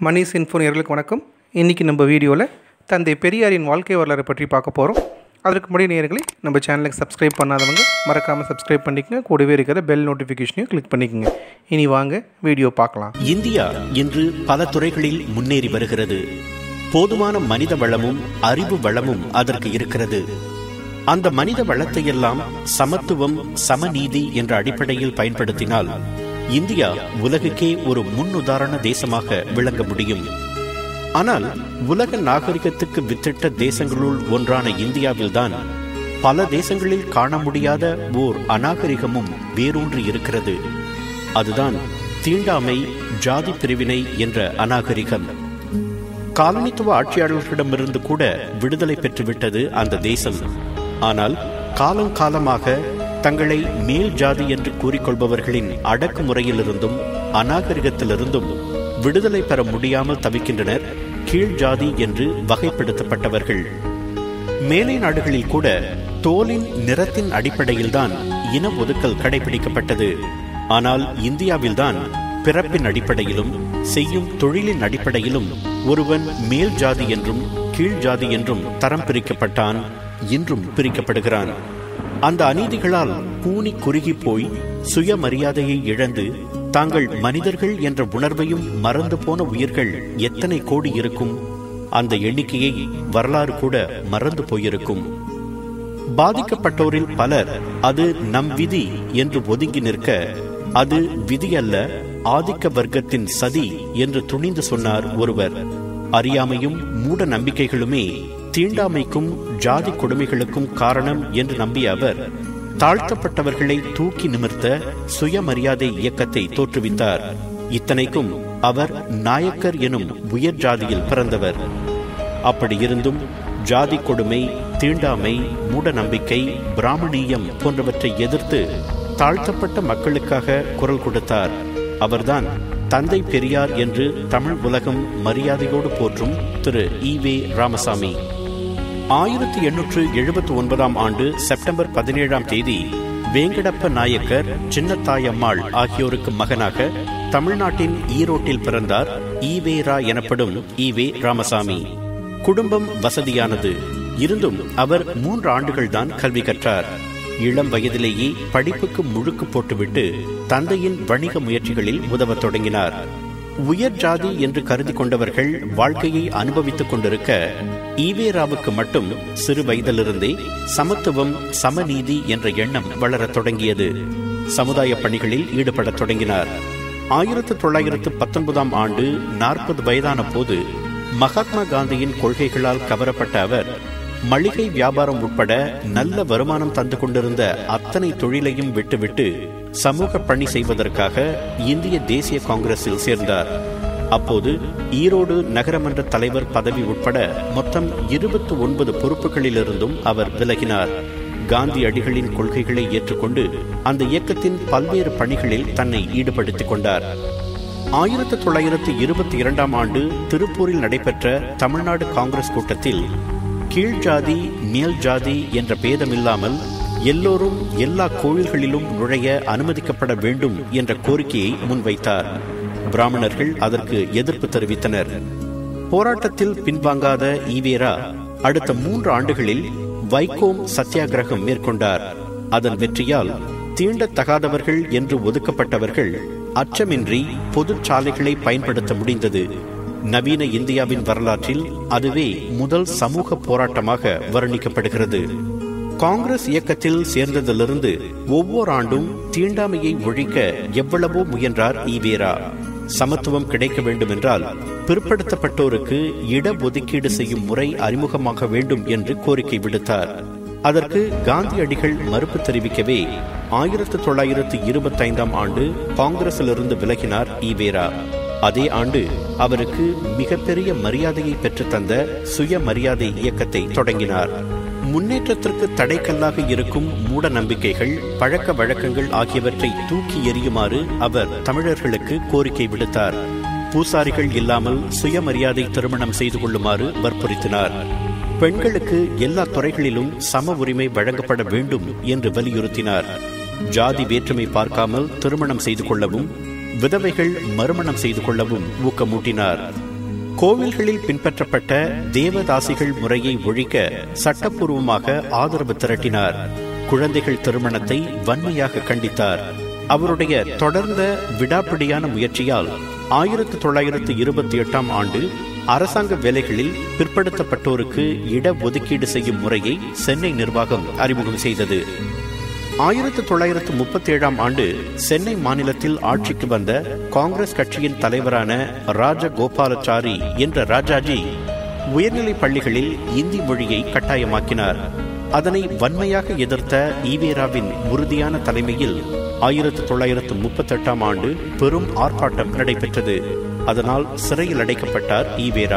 மணி சின்ஃபோ நேர்களுக்கு வணக்கம் இன்றைக்கி நம்ம வீடியோவில் தந்தை பெரியாரின் வாழ்க்கை வரலாறு பற்றி பார்க்க போகிறோம் அதற்கு முன்னாடி நேயர்களே நம்ம சேனலுக்கு சப்ஸ்கிரைப் பண்ணாதவங்க மறக்காமல் சப்ஸ்கிரைப் பண்ணிக்கங்க கூடவே இருக்கிற பெல் நோட்டிஃபிகேஷனையும் கிளிக் பண்ணிக்கோங்க இனி வாங்க வீடியோ பார்க்கலாம் இந்தியா இன்று பல துறைகளில் முன்னேறி வருகிறது போதுமான மனித வளமும் அறிவு வளமும் அதற்கு இருக்கிறது அந்த மனித வளத்தையெல்லாம் சமத்துவம் சமநீதி என்ற அடிப்படையில் பயன்படுத்தினால் இந்தியா உலகுக்கே ஒரு முன்னுதாரண தேசமாக விளங்க முடியும் ஆனால் உலக நாகரிகத்துக்கு வித்திட்ட தேசங்களுள் ஒன்றான இந்தியாவில்தான் பல தேசங்களில் காண முடியாத ஓர் அநாகரிகமும் வேரூன்றி இருக்கிறது அதுதான் தீண்டாமை ஜாதி பிரிவினை என்ற அநாகரிகம் காலனித்துவ ஆட்சியாளர்களிடமிருந்து கூட விடுதலை பெற்றுவிட்டது அந்த தேசம் ஆனால் காலங்காலமாக தங்களை மேல் ஜாதி என்று கூறிக்கொள்பவர்களின் அடக்குமுறையிலிருந்தும் அநாகரிகத்திலிருந்தும் விடுதலை பெற முடியாமல் தவிக்கின்றனர் கீழ் ஜாதி என்று வகைப்படுத்தப்பட்டவர்கள் மேலை நாடுகளில் கூட தோலின் நிறத்தின் அடிப்படையில்தான் இன ஒதுக்கல் கடைபிடிக்கப்பட்டது ஆனால் இந்தியாவில்தான் பிறப்பின் அடிப்படையிலும் செய்யும் தொழிலின் அடிப்படையிலும் ஒருவன் மேல் ஜாதி என்றும் கீழ் ஜாதி என்றும் தரம் பிரிக்கப்பட்டான் இன்றும் பிரிக்கப்படுகிறான் அந்த அநீதிகளால் கூனி குறுகி போய் சுயமரியாதையை இழந்து தாங்கள் மனிதர்கள் என்ற உணர்வையும் மறந்து போன உயிர்கள் எத்தனை கோடி இருக்கும் அந்த எண்ணிக்கையை வரலாறு கூட மறந்து போயிருக்கும் பாதிக்கப்பட்டோரில் பலர் அது நம் விதி என்று ஒதுங்கி நிற்க அது விதி அல்ல ஆதிக்க வர்க்கத்தின் சதி என்று துணிந்து சொன்னார் ஒருவர் அறியாமையும் மூட நம்பிக்கைகளுமே தீண்டாமைக்கும் ஜாதி கொடுமைகளுக்கும் காரணம் என்று நம்பிய அவர் தாழ்த்தப்பட்டவர்களை தூக்கி நிமிர்த்த சுயமரியாதை இயக்கத்தை தோற்றுவித்தார் இத்தனைக்கும் அவர் நாயக்கர் எனும் உயர் ஜாதியில் பிறந்தவர் அப்படி இருந்தும் ஜாதி கொடுமை தீண்டாமை மூட நம்பிக்கை பிராமணியம் போன்றவற்றை எதிர்த்து தாழ்த்தப்பட்ட மக்களுக்காக குரல் கொடுத்தார் அவர்தான் தந்தை பெரியார் என்று தமிழ் உலகம் மரியாதையோடு போற்றும் திரு ஈ வே ராமசாமி ஆயிரத்தி எண்ணூற்று எழுபத்தி ஒன்பதாம் ஆண்டு செப்டம்பர் பதினேழாம் தேதி வேங்கடப்ப நாயக்கர் சின்னத்தாயம்மாள் ஆகியோருக்கு மகனாக தமிழ்நாட்டின் ஈரோட்டில் பிறந்தார் ஈவேரா எனப்படும் ஈவே ராமசாமி குடும்பம் வசதியானது இருந்தும் அவர் மூன்று ஆண்டுகள் தான் கல்வி கற்றார் இளம் வயதிலேயே படிப்புக்கு முழுக்கு போட்டுவிட்டு தந்தையின் வணிக முயற்சிகளில் உதவத் தொடங்கினார் உயர் ஜாதி என்று கருதி கொண்டவர்கள் வாழ்க்கையை அனுபவித்துக் கொண்டிருக்க ஈவேராவுக்கு மட்டும் சிறு வயதிலிருந்தே சமத்துவம் சமநீதி என்ற எண்ணம் வளரத் தொடங்கியது சமுதாய பணிகளில் ஈடுபடத் தொடங்கினார் ஆயிரத்து தொள்ளாயிரத்து பத்தொன்பதாம் ஆண்டு நாற்பது வயதான போது மகாத்மா காந்தியின் கொள்கைகளால் கவரப்பட்ட அவர் மளிகை வியாபாரம் உட்பட நல்ல வருமானம் தந்து கொண்டிருந்த அத்தனை தொழிலையும் விட்டுவிட்டு சமூக பணி செய்வதற்காக இந்திய தேசிய காங்கிரஸில் சேர்ந்தார் அப்போது ஈரோடு நகரமன்ற தலைவர் பதவி உட்பட மொத்தம் இருபத்தி ஒன்பது பொறுப்புகளிலிருந்தும் அவர் விலகினார் காந்தி அடிகளின் கொள்கைகளை ஏற்றுக்கொண்டு அந்த இயக்கத்தின் பல்வேறு பணிகளில் தன்னை ஈடுபடுத்திக் கொண்டார் ஆயிரத்தி தொள்ளாயிரத்து இருபத்தி இரண்டாம் ஆண்டு திருப்பூரில் நடைபெற்ற தமிழ்நாடு காங்கிரஸ் கூட்டத்தில் கீழ் ஜாதி மேல் ஜாதி என்ற பேதமில்லாமல் எல்லோரும் எல்லா கோவில்களிலும் நுழைய அனுமதிக்கப்பட வேண்டும் என்ற கோரிக்கையை முன்வைத்தார் பிராமணர்கள் அதற்கு எதிர்ப்பு தெரிவித்தனர் போராட்டத்தில் பின்வாங்காத ஈவேரா அடுத்த மூன்று ஆண்டுகளில் வைகோம் சத்தியாகிரகம் மேற்கொண்டார் அதன் வெற்றியால் தீண்டத்தகாதவர்கள் என்று ஒதுக்கப்பட்டவர்கள் அச்சமின்றி பொது சாலைகளை பயன்படுத்த முடிந்தது நவீன இந்தியாவின் வரலாற்றில் அதுவே முதல் சமூக போராட்டமாக வர்ணிக்கப்படுகிறது காங்கிரஸ் இயக்கத்தில் சேர்ந்ததிலிருந்து ஒவ்வொரு ஆண்டும் தீண்டாமையை ஒழிக்க எவ்வளவோ முயன்றார் ஈவேரா சமத்துவம் கிடைக்க வேண்டும் என்றால் பிற்படுத்தப்பட்டோருக்கு இட ஒதுக்கீடு செய்யும் முறை அறிமுகமாக வேண்டும் என்று கோரிக்கை விடுத்தார் அதற்கு காந்தியடிகள் மறுப்பு தெரிவிக்கவே ஆயிரத்தி தொள்ளாயிரத்து இருபத்தைந்தாம் ஆண்டு காங்கிரசிலிருந்து விலகினார் ஈவேரா அதே ஆண்டு அவருக்கு மிகப்பெரிய மரியாதையை பெற்றுத்தந்த சுயமரியாதை இயக்கத்தை தொடங்கினார் முன்னேற்றத்திற்கு தடைக்கல்லாக இருக்கும் மூட நம்பிக்கைகள் பழக்க வழக்கங்கள் ஆகியவற்றை தூக்கி எறியுமாறு அவர் தமிழர்களுக்கு கோரிக்கை விடுத்தார் பூசாரிகள் இல்லாமல் சுயமரியாதை திருமணம் செய்து கொள்ளுமாறு வற்புறுத்தினார் பெண்களுக்கு எல்லா துறைகளிலும் சம உரிமை வழங்கப்பட வேண்டும் என்று வலியுறுத்தினார் ஜாதி வேற்றுமை பார்க்காமல் திருமணம் செய்து கொள்ளவும் விதவைகள் மறுமணம் செய்து கொள்ளவும் ஊக்கமூட்டினார் கோவில்களில் பின்பற்றப்பட்ட தேவதாசிகள் முறையை ஒழிக்க சட்டப்பூர்வமாக ஆதரவு திரட்டினார் குழந்தைகள் திருமணத்தை வன்மையாக கண்டித்தார் அவருடைய தொடர்ந்த விடாப்பிடியான முயற்சியால் ஆயிரத்தி தொள்ளாயிரத்து இருபத்தி எட்டாம் ஆண்டு அரசாங்க வேலைகளில் பிற்படுத்தப்பட்டோருக்கு இட ஒதுக்கீடு செய்யும் முறையை சென்னை நிர்வாகம் அறிமுகம் செய்தது ஆயிரத்தி தொள்ளாயிரத்து முப்பத்தி ஏழாம் ஆண்டு சென்னை மாநிலத்தில் ஆட்சிக்கு வந்த காங்கிரஸ் கட்சியின் தலைவரான ராஜகோபாலாச்சாரி என்ற ராஜாஜி உயர்நிலைப் பள்ளிகளில் இந்தி மொழியை கட்டாயமாக்கினார் அதனை வன்மையாக எதிர்த்த ஈவேராவின் உறுதியான தலைமையில் ஆயிரத்தி தொள்ளாயிரத்து முப்பத்தெட்டாம் ஆண்டு பெரும் ஆர்ப்பாட்டம் நடைபெற்றது அதனால் சிறையில் அடைக்கப்பட்டார் ஈவேரா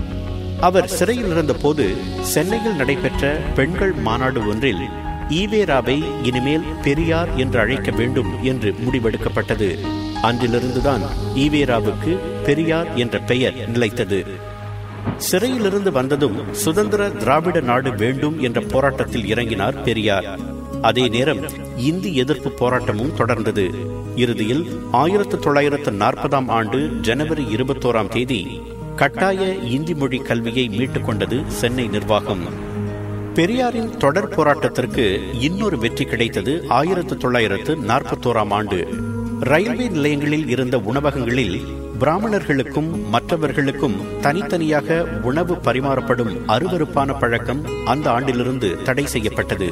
அவர் சிறையில் இருந்தபோது சென்னையில் நடைபெற்ற பெண்கள் மாநாடு ஒன்றில் ஈவேராவை இனிமேல் பெரியார் என்று அழைக்க வேண்டும் என்று முடிவெடுக்கப்பட்டது அன்றிலிருந்துதான் ஈவேராவுக்கு பெரியார் என்ற பெயர் நிலைத்தது சிறையிலிருந்து வந்ததும் சுதந்திர திராவிட நாடு வேண்டும் என்ற போராட்டத்தில் இறங்கினார் பெரியார் அதே நேரம் இந்தி எதிர்ப்பு போராட்டமும் தொடர்ந்தது இறுதியில் ஆயிரத்தி தொள்ளாயிரத்து நாற்பதாம் ஆண்டு ஜனவரி இருபத்தோராம் தேதி கட்டாய இந்தி மொழி கல்வியை மீட்டுக் கொண்டது சென்னை நிர்வாகம் பெரியாரின் தொடர் போராட்டத்திற்கு இன்னொரு வெற்றி கிடைத்தது ஆயிரத்தி தொள்ளாயிரத்து நாற்பத்தோராம் ஆண்டு ரயில்வே நிலையங்களில் இருந்த உணவகங்களில் பிராமணர்களுக்கும் மற்றவர்களுக்கும் தனித்தனியாக உணவு பரிமாறப்படும் அருவருப்பான பழக்கம் அந்த ஆண்டிலிருந்து தடை செய்யப்பட்டது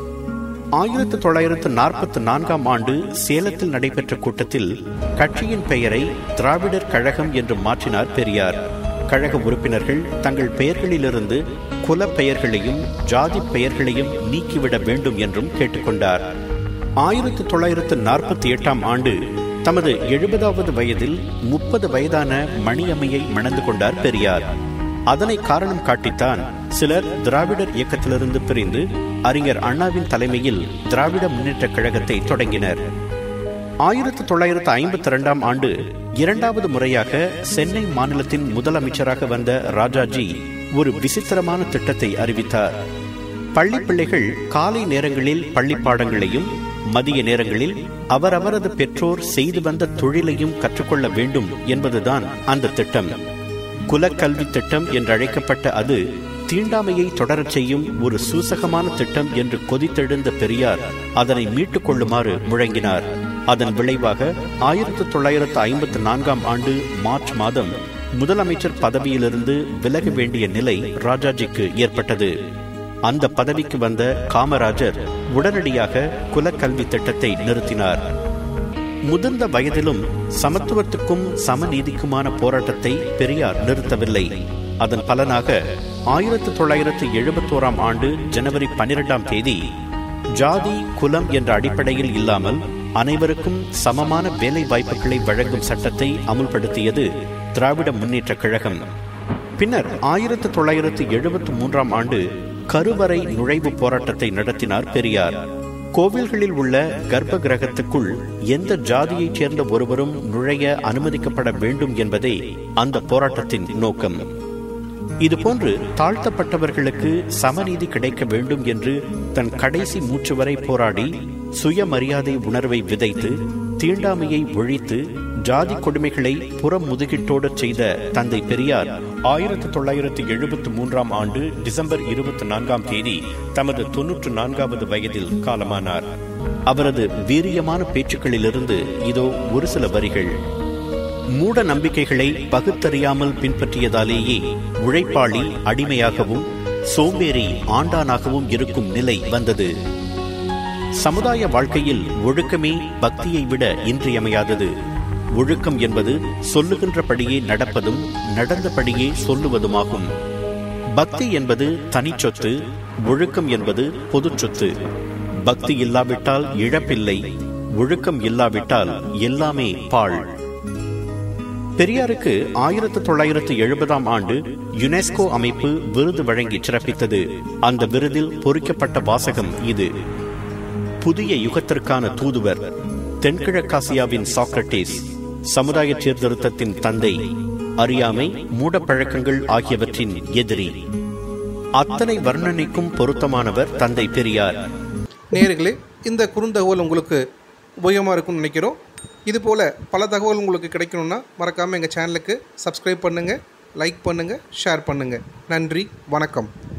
ஆயிரத்தி தொள்ளாயிரத்து நாற்பத்தி நான்காம் ஆண்டு சேலத்தில் நடைபெற்ற கூட்டத்தில் கட்சியின் பெயரை திராவிடர் கழகம் என்று மாற்றினார் பெரியார் கழக உறுப்பினர்கள் தங்கள் பெயர்களிலிருந்து குல பெயர்களையும் ஜாதி பெயர்களையும் நீக்கிவிட வேண்டும் என்றும் கேட்டுக்கொண்டார் ஆயிரத்தி தொள்ளாயிரத்து நாற்பத்தி எட்டாம் ஆண்டு தமது எழுபதாவது வயதில் முப்பது வயதான மணியம்மையை மணந்து கொண்டார் பெரியார் அதனை காரணம் காட்டித்தான் சிலர் திராவிடர் இயக்கத்திலிருந்து பிரிந்து அறிஞர் அண்ணாவின் தலைமையில் திராவிட முன்னேற்ற கழகத்தை தொடங்கினர் ஆயிரத்தி தொள்ளாயிரத்து ஐம்பத்தி இரண்டாம் ஆண்டு இரண்டாவது முறையாக சென்னை மாநிலத்தின் முதலமைச்சராக வந்த ராஜாஜி ஒரு விசித்திரமான திட்டத்தை அறிவித்தார் பள்ளி பிள்ளைகள் காலை நேரங்களில் பள்ளி பாடங்களையும் மதிய நேரங்களில் அவரவரது பெற்றோர் செய்து வந்த தொழிலையும் கற்றுக்கொள்ள வேண்டும் என்பதுதான் அந்த திட்டம் குலக்கல்வி திட்டம் என்றழைக்கப்பட்ட அது தீண்டாமையை தொடரச் செய்யும் ஒரு சூசகமான திட்டம் என்று கொதித்தெழுந்த பெரியார் அதனை மீட்டுக் கொள்ளுமாறு முழங்கினார் அதன் விளைவாக ஆயிரத்தி தொள்ளாயிரத்து ஐம்பத்தி நான்காம் ஆண்டு மார்ச் மாதம் முதலமைச்சர் பதவியிலிருந்து விலக வேண்டிய நிலை ராஜாஜிக்கு ஏற்பட்டது அந்த பதவிக்கு வந்த காமராஜர் உடனடியாக குலக்கல்வி திட்டத்தை நிறுத்தினார் முதிர்ந்த வயதிலும் சமத்துவத்துக்கும் சமநீதிக்குமான போராட்டத்தை பெரியார் நிறுத்தவில்லை அதன் பலனாக ஆயிரத்தி தொள்ளாயிரத்து எழுபத்தோராம் ஆண்டு ஜனவரி பனிரெண்டாம் தேதி ஜாதி குலம் என்ற அடிப்படையில் இல்லாமல் அனைவருக்கும் சமமான வேலை வாய்ப்புகளை வழங்கும் சட்டத்தை அமுல்படுத்தியது திராவிட முன்னேற்ற கழகம் பின்னர் ஆயிரத்தி தொள்ளாயிரத்து எழுபத்தி மூன்றாம் ஆண்டு கருவறை நுழைவு போராட்டத்தை நடத்தினார் பெரியார் கோவில்களில் உள்ள கர்ப்ப கிரகத்துக்குள் எந்த ஜாதியைச் சேர்ந்த ஒருவரும் நுழைய அனுமதிக்கப்பட வேண்டும் என்பதே அந்த போராட்டத்தின் நோக்கம் இதுபோன்று தாழ்த்தப்பட்டவர்களுக்கு சமநீதி கிடைக்க வேண்டும் என்று தன் கடைசி மூச்சு வரை போராடி சுயமரியாதை உணர்வை விதைத்து தீண்டாமையை ஒழித்து ஜாதி கொடுமைகளை புறம் முதுகிட்டோடு செய்த தந்தை பெரியார் ஆயிரத்தி தொள்ளாயிரத்தி எழுபத்தி மூன்றாம் ஆண்டு டிசம்பர் இருபத்தி நான்காம் தேதி தமது தொன்னூற்று நான்காவது வயதில் காலமானார் அவரது வீரியமான பேச்சுக்களிலிருந்து இதோ ஒரு சில வரிகள் மூட நம்பிக்கைகளை பகுத்தறியாமல் பின்பற்றியதாலேயே உழைப்பாளி அடிமையாகவும் சோம்பேறி ஆண்டானாகவும் இருக்கும் நிலை வந்தது சமுதாய வாழ்க்கையில் ஒழுக்கமே பக்தியை விட இன்றியமையாதது ஒழுக்கம் என்பது சொல்லுகின்றபடியே நடப்பதும் நடந்தபடியே சொல்லுவதுமாகும் பக்தி என்பது தனிச்சொத்து ஒழுக்கம் என்பது பொது சொத்து பக்தி இல்லாவிட்டால் இழப்பில்லை ஒழுக்கம் இல்லாவிட்டால் எல்லாமே பாழ் பெரியாருக்கு ஆயிரத்தி தொள்ளாயிரத்து எழுபதாம் ஆண்டு யுனெஸ்கோ அமைப்பு விருது வழங்கி சிறப்பித்தது அந்த விருதில் பொறிக்கப்பட்ட வாசகம் இது புதிய யுகத்திற்கான தூதுவர் தென்கிழக்காசியாவின் சாக்ரட்டிஸ் சமுதாய சீர்திருத்தத்தின் தந்தை அறியாமை மூடப்பழக்கங்கள் ஆகியவற்றின் எதிரி அத்தனை வர்ணனைக்கும் பொருத்தமானவர் தந்தை பெரியார் நேயர்களே இந்த குறுந்தகவல் உங்களுக்கு உபயோகமாக இருக்கும்னு நினைக்கிறோம் இதுபோல் பல தகவல் உங்களுக்கு கிடைக்கணும்னா மறக்காமல் எங்கள் சேனலுக்கு சப்ஸ்கிரைப் பண்ணுங்கள் லைக் பண்ணுங்கள் ஷேர் பண்ணுங்கள் நன்றி வணக்கம்